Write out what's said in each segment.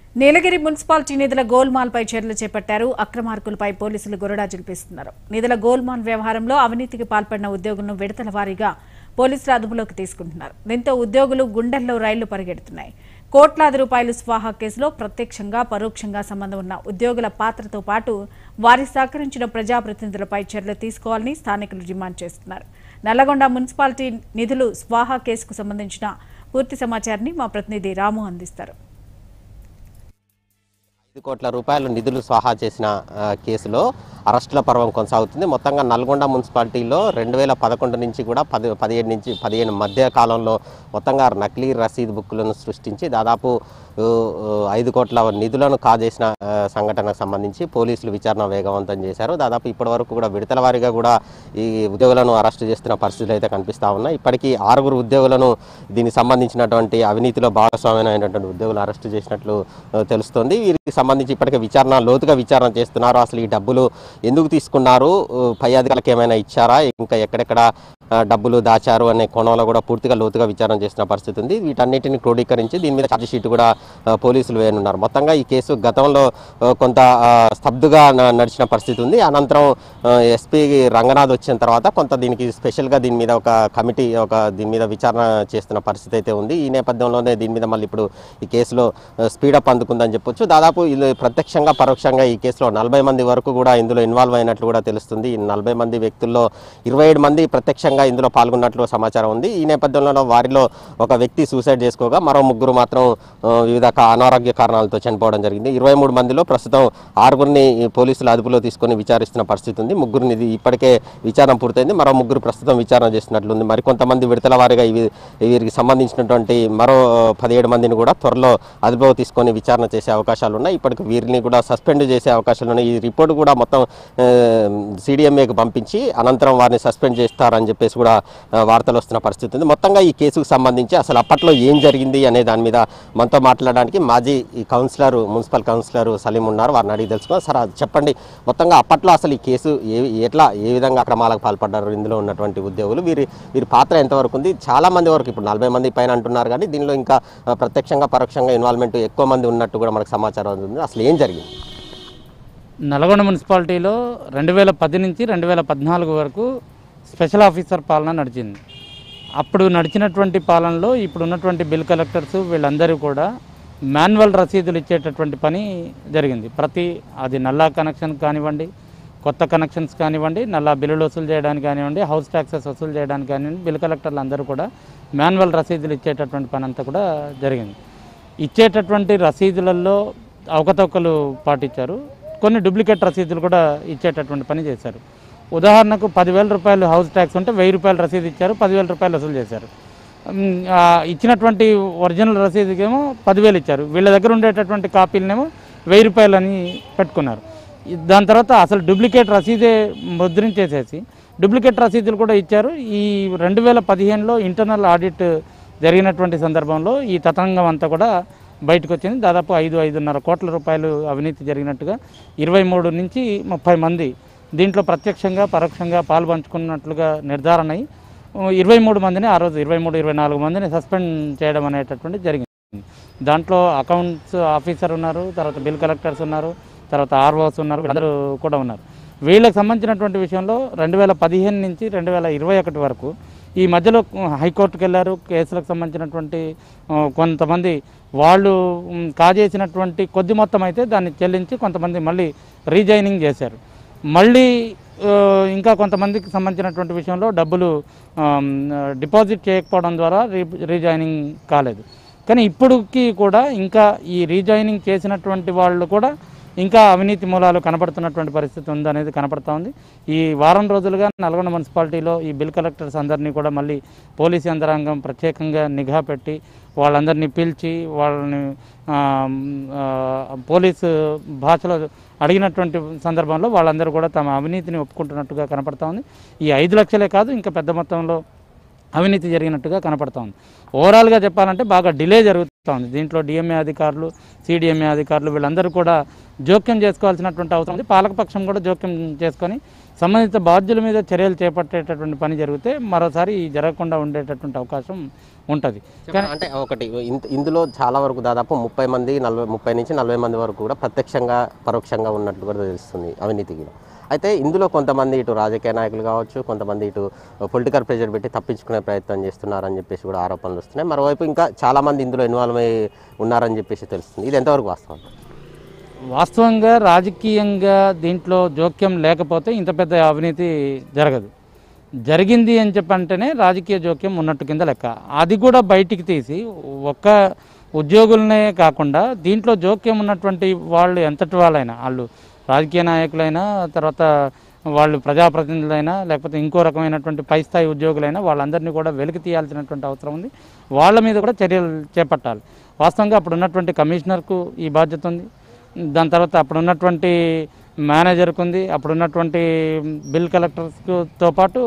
నీలగిరి municipality నిధుల గోల్మాల్పై చర్యలు చేపట్టారు అక్రమార్కులపై పోలీసులు గొరడా జల్పిస్తున్నారు నిధుల గోల్మాల్ వ్యవహారంలో అవినీతికి పాల్పడిన ఉద్యోగులను విడతల వారీగా పోలీసులు అదుపులోకి తీసుకుంటున్నారు దీంతో ఉద్యోగులు గుండెల్లో రైళ్లు పరిగెడుతున్నాయి కోట్లాది రూపాయలు స్వాహా కేసులో ప్రత్యక్షంగా పరోక్షంగా సంబంధం ఉన్న ఉద్యోగుల పాత్రతో పాటు వారి సహకరించిన ప్రజాప్రతినిధులపై చర్యలు తీసుకోవాలని స్థానికులు డిమాండ్ చేస్తున్నారు నల్లగొండ మున్సిపాలిటీ నిధులు స్వాహా కేసుకు సంబంధించిన పూర్తి సమాచారాన్ని మా ప్రతినిధి రాము అందిస్తారు ఐదు కోట్ల రూపాయలు నిధులు స్వాహా చేసిన ఆ, కేసులో అరెస్టుల పర్వం కొనసాగుతుంది మొత్తంగా నల్గొండ మున్సిపాలిటీలో రెండు వేల పదకొండు నుంచి కూడా పది పదిహేడు నుంచి పదిహేను మధ్య కాలంలో మొత్తంగా నకిలీ రసీదు బుక్కులను సృష్టించి దాదాపు ఊ, ఊ, ఐదు కోట్ల నిధులను కాజేసిన ఆ, సంఘటనకు సంబంధించి పోలీసులు విచారణ వేగవంతం చేశారు దాదాపు ఇప్పటి వరకు కూడా విడతల వారీగా కూడా ఈ ఉద్యోగులను అరెస్టు చేస్తున్న పరిస్థితులు అయితే కనిపిస్తా ఉన్నాయి ఇప్పటికీ ఆరుగురు ఉద్యోగులను దీనికి సంబంధించినటువంటి అవినీతిలో భాగస్వామ్యమైనటువంటి ఉద్యోగులు అరెస్టు చేసినట్లు ఆ, తెలుస్తోంది వీరికి సంబంధించి ఇప్పటికే విచారణ లోతుగా విచారణ చేస్తున్నారు అసలు ఈ డబ్బులు ఎందుకు తీసుకున్నారు ఆ, పై అధికారులకు ఏమైనా ఇచ్చారా ఇంకా ఎక్కడెక్కడ ఆ, డబ్బులు దాచారు అనే కోణంలో కూడా పూర్తిగా లోతుగా విచారణ చేసిన పరిస్థితి ఉంది వీటన్నిటిని క్రోడీకరించి దీని మీద ఛార్జ్ షీట్ కూడా ఆ, పోలీసులు వేయనున్నారు మొత్తంగా ఈ కేసు గతంలో ఆ, కొంత ఆ, స్తబ్దుగా న- నడిచిన పరిస్థితి ఉంది అనంతరం ఎస్పీ రంగనాథ్ వచ్చిన తర్వాత కొంత దీనికి స్పెషల్గా దీని మీద ఒక కమిటీ ఒక దీని మీద విచారణ చేస్తున్న పరిస్థితి అయితే ఉంది ఈ నేపథ్యంలోనే దీని మీద మళ్ళీ ఇప్పుడు ఈ కేసులో స్పీడప్ అందుకుందని చెప్పొచ్చు దాదాపు ఇది ప్రత్యక్షంగా పరోక్షంగా ఈ కేసులో నలభై మంది వరకు కూడా ఇందులో ఇన్వాల్వ్ అయినట్లు కూడా తెలుస్తుంది ఈ నలభై మంది వ్యక్తుల్లో ఇరవై ఏడు మంది ప్రత్యక్షంగా ఇందులో పాల్గొన్నట్లు సమాచారం ఉంది ఈ నేపథ్యంలో వారిలో ఒక వ్యక్తి సూసైడ్ చేసుకోగా మరో ముగ్గురు మాత్రం ఆ, వివిధ కా- అనారోగ్య కారణాలతో చనిపోవడం జరిగింది ఇరవై మూడు మందిలో ప్రస్తుతం ఆరుగురిని పోలీసులు అదుపులో తీసుకొని విచారిస్తున్న పరిస్థితి ఉంది ముగ్గురిని ఇది ఇప్పటికే విచారణ పూర్తయింది మరో ముగ్గురు ప్రస్తుతం విచారణ చేస్తున్నట్లుంది మరికొంతమంది విడతల వారిగా ఇవి వీరికి సంబంధించినటువంటి మరో పదిహేడు మందిని కూడా త్వరలో అదుపులో తీసుకొని విచారణ చేసే అవకాశాలు ఉన్నాయి ఇప్పటికి వీరిని కూడా సస్పెండ్ చేసే అవకాశాలు ఉన్నాయి ఈ రిపోర్ట్ కూడా మొత్తం సిడిఎంఏకి పంపించి అనంతరం వారిని సస్పెండ్ చేస్తారని చెప్పేసి కూడా ఆ, వార్తలు వస్తున్న పరిస్థితి ఉంది మొత్తంగా ఈ కేసుకు సంబంధించి అసలు అప్పట్లో ఏం జరిగింది అనే దాని మీద మనతో మాట్లాడడానికి మాజీ ఈ కౌన్సిలర్ మున్సిపల్ కౌన్సిలర్ సలీం ఉన్నారు వారిని అడిగి తెలుసుకున్నాం సార్ అది చెప్పండి మొత్తంగా అప్పట్లో అసలు ఈ కేసు ఏ ఎట్లా ఏ విధంగా అక్రమాలకు పాల్పడ్డారు ఇందులో ఉన్నటువంటి ఉద్యోగులు వీరి వీరి పాత్ర ఎంతవరకు ఉంది చాలా మంది వరకు ఇప్పుడు నలభై మంది పైన అంటున్నారు కానీ దీనిలో ఇంకా ఆ, ప్రత్యక్షంగా పరోక్షంగా ఇన్వాల్వ్మెంట్ ఎక్కువ మంది ఉన్నట్టు కూడా మనకు సమాచారం ఉంది అసలు ఏం జరిగింది నల్గొండ మున్సిపాలిటీలో రెండు వేల పది నుంచి రెండు వేల పద్నాలుగు వరకు స్పెషల్ ఆఫీసర్ పాలన నడిచింది అప్పుడు నడిచినటువంటి పాలనలో ఇప్పుడు ఉన్నటువంటి బిల్ కలెక్టర్స్ వీళ్ళందరూ కూడా మాన్యువల్ రసీదులు ఇచ్చేటటువంటి పని జరిగింది ప్రతి అది నల్లా కనెక్షన్ కానివ్వండి కొత్త కనెక్షన్స్ కానివ్వండి నల్లా బిల్లులు వసూలు చేయడానికి కానివ్వండి హౌస్ ట్యాక్సెస్ వసూలు చేయడానికి కానివ్వండి బిల్ కలెక్టర్లు అందరూ కూడా మాన్యువల్ రసీదులు ఇచ్చేటటువంటి పని అంతా కూడా జరిగింది ఇచ్చేటటువంటి రసీదులలో అవకతవకలు పాటించారు కొన్ని డూప్లికేట్ రసీదులు కూడా ఇచ్చేటటువంటి పని చేశారు ఉదాహరణకు పదివేల రూపాయలు హౌస్ ట్యాక్స్ ఉంటే వెయ్యి రూపాయలు రసీదు ఇచ్చారు పదివేల రూపాయలు వసూలు చేశారు ఉమ్, ఆ ఇచ్చినటువంటి ఒరిజినల్ రసీదుకేమో పదివేలు ఇచ్చారు వీళ్ళ దగ్గర ఉండేటటువంటి కాపీలనేమో వెయ్యి రూపాయలు అని పెట్టుకున్నారు ఈ- దాని తర్వాత అసలు డూప్లికేట్ రసీదే ముద్రించేసేసి డూప్లికేట్ రసీదులు కూడా ఇచ్చారు ఈ రెండు వేల పదిహేనులో ఇంటర్నల్ ఆడిట్ జరిగినటువంటి సందర్భంలో ఈ తతంగం అంతా కూడా బయటకు వచ్చింది దాదాపు ఐదు ఐదున్నర కోట్ల రూపాయలు అవినీతి జరిగినట్టుగా ఇరవై మూడు నుంచి ముప్పై మంది దీంట్లో ప్రత్యక్షంగా పరోక్షంగా పాల్పంచుకున్నట్లుగా నిర్ధారణ అయి ఇరవై మూడు మందిని ఆ రోజు ఇరవై మూడు ఇరవై నాలుగు మందిని సస్పెండ్ చేయడం అనేటటువంటి జరిగింది దాంట్లో అకౌంట్స్ ఆఫీసర్ ఉన్నారు తర్వాత బిల్ కలెక్టర్స్ ఉన్నారు తర్వాత ఆర్ఓస్ ఉన్నారు వీళ్ళందరూ కూడా ఉన్నారు వీళ్ళకి సంబంధించినటువంటి విషయంలో రెండు వేల పదిహేను నుంచి రెండు వేల ఇరవై ఒకటి వరకు ఈ మధ్యలో హైకోర్టుకు వెళ్ళారు కేసులకు సంబంధించినటువంటి ఆ, కొంతమంది వాళ్ళు ఉమ్, కాజేసినటువంటి కొద్ది మొత్తం అయితే దాన్ని చెల్లించి కొంతమంది మళ్ళీ రీజైనింగ్ చేశారు మళ్ళీ ఆ, ఇంకా కొంతమందికి సంబంధించినటువంటి విషయంలో డబ్బులు ఆమ్, డిపాజిట్ చేయకపోవడం ద్వారా రీ రీజాయినింగ్ కాలేదు కానీ ఇప్పటికి కూడా ఇంకా ఈ రీజాయినింగ్ చేసినటువంటి వాళ్ళు కూడా ఇంకా అవినీతి మూలాలు కనపడుతున్నటువంటి పరిస్థితి ఉందనేది కనపడతా ఉంది ఈ వారం రోజులుగా నల్గొండ మున్సిపాలిటీలో ఈ బిల్ కలెక్టర్స్ అందరినీ కూడా మళ్ళీ పోలీసు యంత్రాంగం ప్రత్యేకంగా నిఘా పెట్టి వాళ్ళందరినీ పిలిచి వాళ్ళని ఆ, ఆ, పోలీసు భాషలో అడిగినటువంటి సందర్భంలో వాళ్ళందరూ కూడా తమ అవినీతిని ఒప్పుకుంటున్నట్టుగా కనపడతా ఉంది ఈ ఐదు లక్షలే కాదు ఇంకా పెద్ద మొత్తంలో అవినీతి జరిగినట్టుగా కనపడతా ఉంది ఓవరాల్గా చెప్పాలంటే బాగా డిలే జరుగుతూ ఉంది దీంట్లో డిఎంఏ అధికారులు సిడిఎంఏ అధికారులు వీళ్ళందరూ కూడా జోక్యం చేసుకోవాల్సినటువంటి అవసరం ఉంది పాలకపక్షం కూడా జోక్యం చేసుకొని సంబంధిత బాధ్యుల మీద చర్యలు చేపట్టేటటువంటి పని జరిగితే మరోసారి ఈ జరగకుండా ఉండేటటువంటి అవకాశం ఉంటుంది అంటే ఒకటి ఇంత- ఇందులో చాలా వరకు దాదాపు ముప్పై మంది నలభై ముప్పై నుంచి నలభై మంది వరకు కూడా ప్రత్యక్షంగా పరోక్షంగా ఉన్నట్టు కూడా తెలుస్తుంది అవినీతికి అయితే ఇందులో కొంతమంది ఇటు రాజకీయ నాయకులు కావచ్చు కొంతమంది ఇటు పొలిటికల్ ప్రెషర్ పెట్టి తప్పించుకునే ప్రయత్నం చేస్తున్నారని చెప్పేసి కూడా ఆరోపణలు వస్తున్నాయి మరోవైపు ఇంకా చాలా మంది ఇందులో ఇన్వాల్వ్ అయి ఉన్నారని చెప్పేసి తెలుస్తుంది ఇది ఎంతవరకు వాస్తవం వాస్తవంగా రాజకీయంగా దీంట్లో జోక్యం లేకపోతే ఇంత పెద్ద అవినీతి జరగదు జరిగింది అని చెప్పంటేనే రాజకీయ జోక్యం ఉన్నట్టు కింద లెక్క అది కూడా బయటికి తీసి ఒక్క ఉద్యోగులనే కాకుండా దీంట్లో జోక్యం ఉన్నటువంటి వాళ్ళు ఎంతటి వాళ్ళైనా వాళ్ళు రాజకీయ నాయకులైనా తర్వాత వాళ్ళు ప్రజాప్రతినిధులైనా లేకపోతే ఇంకో రకమైనటువంటి పై స్థాయి ఉద్యోగులైనా వాళ్ళందరినీ కూడా వెలికి తీయాల్సినటువంటి అవసరం ఉంది వాళ్ళ మీద కూడా చర్యలు చేపట్టాలి వాస్తవంగా అప్పుడు ఉన్నటువంటి కమిషనర్కు ఈ బాధ్యత ఉంది దాని తర్వాత అప్పుడు ఉన్నటువంటి మేనేజర్కి ఉంది అప్పుడు ఉన్నటువంటి బిల్ కలెక్టర్స్తో పాటు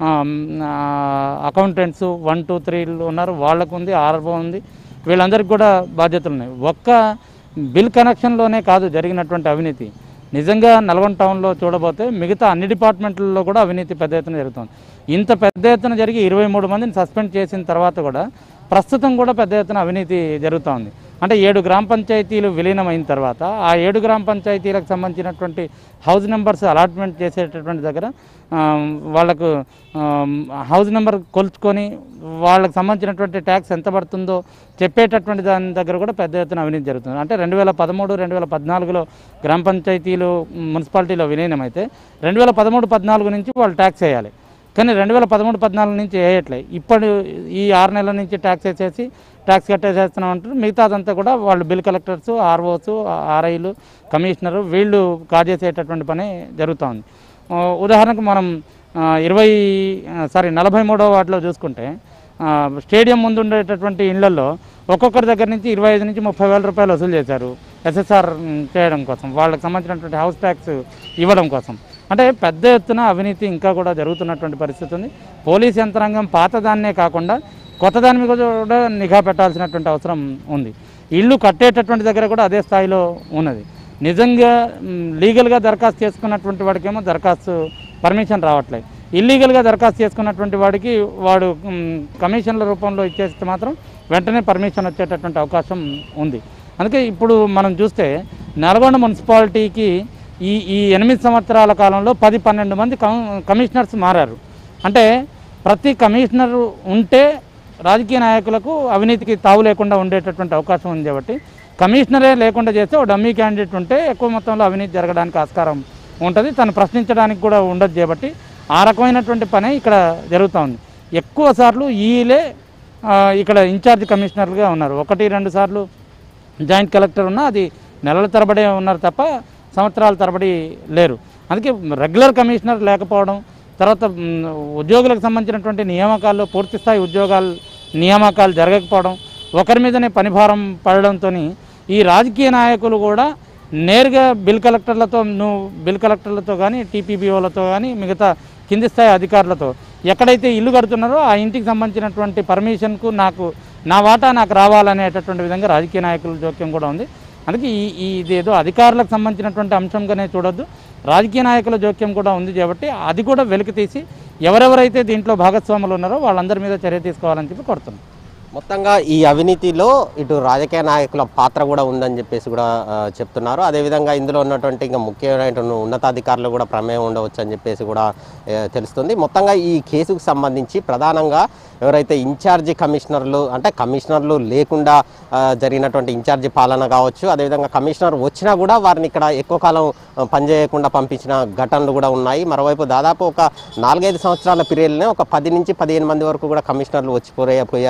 అకౌంటెంట్స్ వన్ టూ త్రీలు ఉన్నారు వాళ్ళకు ఉంది ఆర్ఓ ఉంది వీళ్ళందరికీ కూడా బాధ్యతలు ఉన్నాయి ఒక్క బిల్ కనెక్షన్లోనే కాదు జరిగినటువంటి అవినీతి నిజంగా నల్గొండ టౌన్లో చూడబోతే మిగతా అన్ని డిపార్ట్మెంట్లలో కూడా అవినీతి పెద్ద ఎత్తున జరుగుతుంది ఇంత పెద్ద ఎత్తున జరిగి ఇరవై మూడు మందిని సస్పెండ్ చేసిన తర్వాత కూడా ప్రస్తుతం కూడా పెద్ద ఎత్తున అవినీతి జరుగుతూ ఉంది అంటే ఏడు గ్రామ పంచాయతీలు విలీనమైన తర్వాత ఆ ఏడు గ్రామ పంచాయతీలకు సంబంధించినటువంటి హౌస్ నెంబర్స్ అలాట్మెంట్ చేసేటటువంటి దగ్గర ఆ, వాళ్ళకు ఆ, హౌస్ నెంబర్ కొలుచుకొని వాళ్ళకి సంబంధించినటువంటి ట్యాక్స్ ఎంత పడుతుందో చెప్పేటటువంటి దాని దగ్గర కూడా పెద్ద ఎత్తున అవినీతి జరుగుతుంది అంటే రెండు వేల పదమూడు రెండు వేల పద్నాలుగులో గ్రామ పంచాయతీలు మున్సిపాలిటీలో విలీనమైతే రెండు వేల పదమూడు పద్నాలుగు నుంచి వాళ్ళు ట్యాక్స్ వేయాలి కానీ రెండు వేల పదమూడు పద్నాలుగు నుంచి వేయట్లే ఇప్పుడు ఈ ఆరు నెలల నుంచి ట్యాక్స్ వేసేసి ట్యాక్స్ కట్టేసేస్తున్నాం అంటారు మిగతాదంతా కూడా వాళ్ళు బిల్ కలెక్టర్స్ ఆర్ఓస్ ఆర్ఐలు కమిషనరు వీళ్ళు కాజేసేటటువంటి పని జరుగుతూ ఉంది ఆ, ఉదాహరణకు మనం ఆ, ఇరవై ఆ, సారీ నలభై మూడో వార్డులో చూసుకుంటే ఆ, స్టేడియం ముందు ఉండేటటువంటి ఇళ్లలో ఒక్కొక్కరి దగ్గర నుంచి ఇరవై ఐదు నుంచి ముప్పై వేల రూపాయలు వసూలు చేశారు ఎస్ఎస్ఆర్ చేయడం కోసం వాళ్ళకి సంబంధించినటువంటి హౌస్ ట్యాక్స్ ఇవ్వడం కోసం అంటే పెద్ద ఎత్తున అవినీతి ఇంకా కూడా జరుగుతున్నటువంటి పరిస్థితి ఉంది పోలీస్ యంత్రాంగం పాతదాన్నే కాకుండా కొత్త దాని మీద కూడా నిఘా పెట్టాల్సినటువంటి అవసరం ఉంది ఇల్లు కట్టేటటువంటి దగ్గర కూడా అదే స్థాయిలో ఉన్నది నిజంగా మ్, లీగల్గా దరఖాస్తు చేసుకున్నటువంటి వాడికేమో దరఖాస్తు పర్మిషన్ రావట్లేదు ఇల్లీగల్గా దరఖాస్తు చేసుకున్నటువంటి వాడికి వాడు మ్, కమిషన్ల రూపంలో ఇచ్చేస్తే మాత్రం వెంటనే పర్మిషన్ వచ్చేటటువంటి అవకాశం ఉంది అందుకే ఇప్పుడు మనం చూస్తే నల్గొండ మున్సిపాలిటీకి ఈ ఈ ఎనిమిది సంవత్సరాల కాలంలో పది పన్నెండు మంది కమ్- కమిషనర్స్ మారారు అంటే ప్రతి కమిషనర్ ఉంటే రాజకీయ నాయకులకు అవినీతికి తావు లేకుండా ఉండేటటువంటి అవకాశం ఉంది కాబట్టి కమిషనరే లేకుండా చేస్తే ఒక డమ్మీ క్యాండిడేట్ ఉంటే ఎక్కువ మొత్తంలో అవినీతి జరగడానికి ఆస్కారం ఉంటుంది తను ప్రశ్నించడానికి కూడా ఉండదు కాబట్టి ఆ రకమైనటువంటి పనే ఇక్కడ జరుగుతూ ఉంది ఎక్కువ సార్లు ఈలే ఆ, ఇక్కడ ఇన్ఛార్జ్ కమిషనర్లుగా ఉన్నారు ఒకటి రెండు సార్లు జాయింట్ కలెక్టర్ ఉన్నా అది నెలల తరబడి ఉన్నారు తప్ప సంవత్సరాల తరబడి లేరు అందుకే రెగ్యులర్ కమిషనర్ లేకపోవడం తర్వాత మ్, ఉద్యోగులకు సంబంధించినటువంటి నియామకాల్లో పూర్తి స్థాయి ఉద్యోగాలు నియామకాలు జరగకపోవడం ఒకరి మీదనే పనిభారం పడడంతో ఈ రాజకీయ నాయకులు కూడా నేరుగా బిల్ కలెక్టర్లతో నువ్వు బిల్ కలెక్టర్లతో కానీ టీపీబీఓలతో కానీ మిగతా కింది స్థాయి అధికారులతో ఎక్కడైతే ఇల్లు కడుతున్నారో ఆ ఇంటికి సంబంధించినటువంటి పర్మిషన్కు నాకు నా వాటా నాకు రావాలనేటటువంటి విధంగా రాజకీయ నాయకుల జోక్యం కూడా ఉంది అందుకే ఈ ఈ ఇదేదో అధికారులకు సంబంధించినటువంటి అంశంగానే చూడొద్దు రాజకీయ నాయకుల జోక్యం కూడా ఉంది కాబట్టి అది కూడా వెలికి తీసి ఎవరెవరైతే దీంట్లో భాగస్వాములు ఉన్నారో వాళ్ళందరి మీద చర్య తీసుకోవాలని చెప్పి కోరుతున్నాం మొత్తంగా ఈ అవినీతిలో ఇటు రాజకీయ నాయకుల పాత్ర కూడా ఉందని చెప్పేసి కూడా ఆ, చెప్తున్నారు అదేవిధంగా ఇందులో ఉన్నటువంటి ఇంకా ముఖ్యమైనటువంటి ఉన్నతాధికారులు కూడా ప్రమేయం ఉండవచ్చు అని చెప్పేసి కూడా ఏ, తెలుస్తుంది మొత్తంగా ఈ కేసుకు సంబంధించి ప్రధానంగా ఎవరైతే ఇన్ఛార్జి కమిషనర్లు అంటే కమిషనర్లు లేకుండా ఆ, జరిగినటువంటి ఇన్ఛార్జి పాలన కావచ్చు అదేవిధంగా కమిషనర్ వచ్చినా కూడా వారిని ఇక్కడ ఎక్కువ కాలం ఆ, పనిచేయకుండా పంపించిన ఘటనలు కూడా ఉన్నాయి మరోవైపు దాదాపు ఒక నాలుగైదు సంవత్సరాల పీరియడ్లోనే ఒక పది నుంచి పదిహేను మంది వరకు కూడా కమిషనర్లు వచ్చి పోయే పోయారంటే కూడా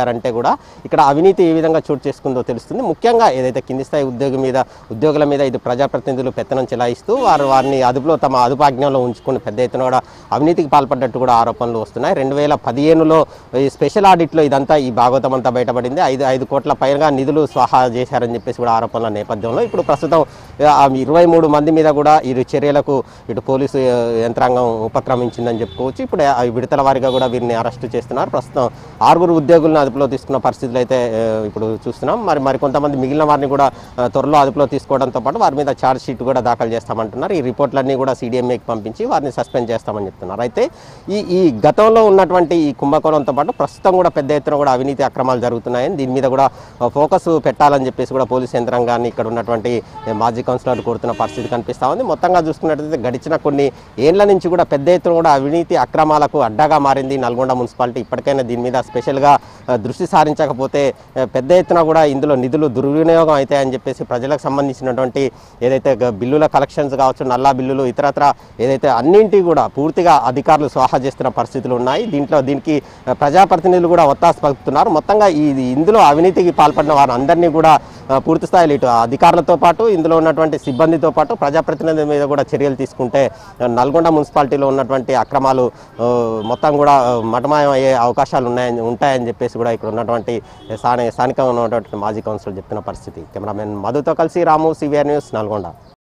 కూడా ఇక్కడ అవినీతి ఏ విధంగా చోటు చేసుకుందో తెలుస్తుంది ముఖ్యంగా ఏదైతే కింది స్థాయి ఉద్యోగి మీద ఉద్యోగుల మీద ఇది ప్రజాప్రతినిధులు పెత్తనం చెలాయిస్తూ వారు వారిని అదుపులో తమ అదుపాజ్ఞంలో ఉంచుకుని పెద్ద ఎత్తున కూడా అవినీతికి పాల్పడ్డట్టు కూడా ఆరోపణలు వస్తున్నాయి రెండు వేల పదిహేనులో ఈ స్పెషల్ ఆడిట్లో ఇదంతా ఈ భాగవతం అంతా బయటపడింది ఐదు ఐదు కోట్ల పైగా నిధులు స్వాహా చేశారని చెప్పేసి కూడా ఆరోపణల నేపథ్యంలో ఇప్పుడు ప్రస్తుతం ఆ ఇరవై మూడు మంది మీద కూడా ఇరు చర్యలకు ఇటు పోలీసు ఆ, యంత్రాంగం ఉపక్రమించిందని చెప్పుకోవచ్చు ఇప్పుడు ఆ విడతల వారిగా కూడా వీరిని అరెస్ట్ చేస్తున్నారు ప్రస్తుతం ఆరుగురు ఉద్యోగులను అదుపులో తీసుకున్న పరిస్థితులు అయితే ఆ, ఇప్పుడు చూస్తున్నాం మరి మరి కొంతమంది మిగిలిన వారిని కూడా ఆ, త్వరలో అదుపులో తీసుకోవడంతో పాటు వారి మీద ఛార్జ్ షీట్ కూడా దాఖలు చేస్తామంటున్నారు ఈ రిపోర్ట్లన్నీ కూడా సీడీఎంఏకి పంపించి వారిని సస్పెండ్ చేస్తామని చెప్తున్నారు అయితే ఈ ఈ గతంలో ఉన్నటువంటి ఈ కుంభకోణంతో పాటు ప్రస్తుతం కూడా పెద్ద ఎత్తున కూడా అవినీతి అక్రమాలు జరుగుతున్నాయని దీని మీద కూడా ఫోకస్ పెట్టాలని చెప్పేసి కూడా పోలీస్ యంత్రాంగాన్ని ఇక్కడ ఉన్నటువంటి మాజీ కౌన్సిలర్ కోరుతున్న పరిస్థితి కనిపిస్తా ఉంది మొత్తంగా చూసుకున్నట్లయితే గడిచిన కొన్ని ఏళ్ల నుంచి కూడా పెద్ద ఎత్తున కూడా అవినీతి అక్రమాలకు అడ్డాగా మారింది నల్గొండ మున్సిపాలిటీ ఇప్పటికైనా దీని మీద స్పెషల్గా ఆ, దృష్టి సారించకపోతే ఆ, పెద్ద ఎత్తున కూడా ఇందులో నిధులు దుర్వినియోగం అవుతాయని చెప్పేసి ప్రజలకు సంబంధించినటువంటి ఏదైతే గ- బిల్లుల కలెక్షన్స్ కావచ్చు నల్లా బిల్లులు ఇతరత్ర ఏదైతే అన్నింటి కూడా పూర్తిగా అధికారులు స్వాహా చేస్తున్న పరిస్థితులు ఉన్నాయి దీంట్లో దీనికి ఆ, ప్రజాప్రతినిధులు కూడా ఒత్తాసు పలుకుతున్నారు మొత్తంగా ఈ ఇందులో అవినీతికి పాల్పడిన వారందరినీ కూడా ఆ, పూర్తి స్థాయిలో ఇటు అధికారులతో పాటు ఇందులో ఉన్నటువంటి సిబ్బందితో పాటు ప్రజాప్రతినిధుల మీద కూడా చర్యలు తీసుకుంటే ఆ, నల్గొండ మున్సిపాలిటీలో ఉన్నటువంటి అక్రమాలు ఆ, మొత్తం కూడా ఆ, మటమాయం అయ్యే అవకాశాలు ఉన్నాయని ఉంటాయని చెప్పేసి కూడా ఇక్కడ ఉన్నటువంటి స్థానిక స్థానికంగా ఉన్నటువంటి మాజీ కౌన్సిలర్ చెప్తున్న పరిస్థితి కెమెరామెన్ మధుతో కలిసి రాము సివిఆర్ న్యూస్ నల్గొండ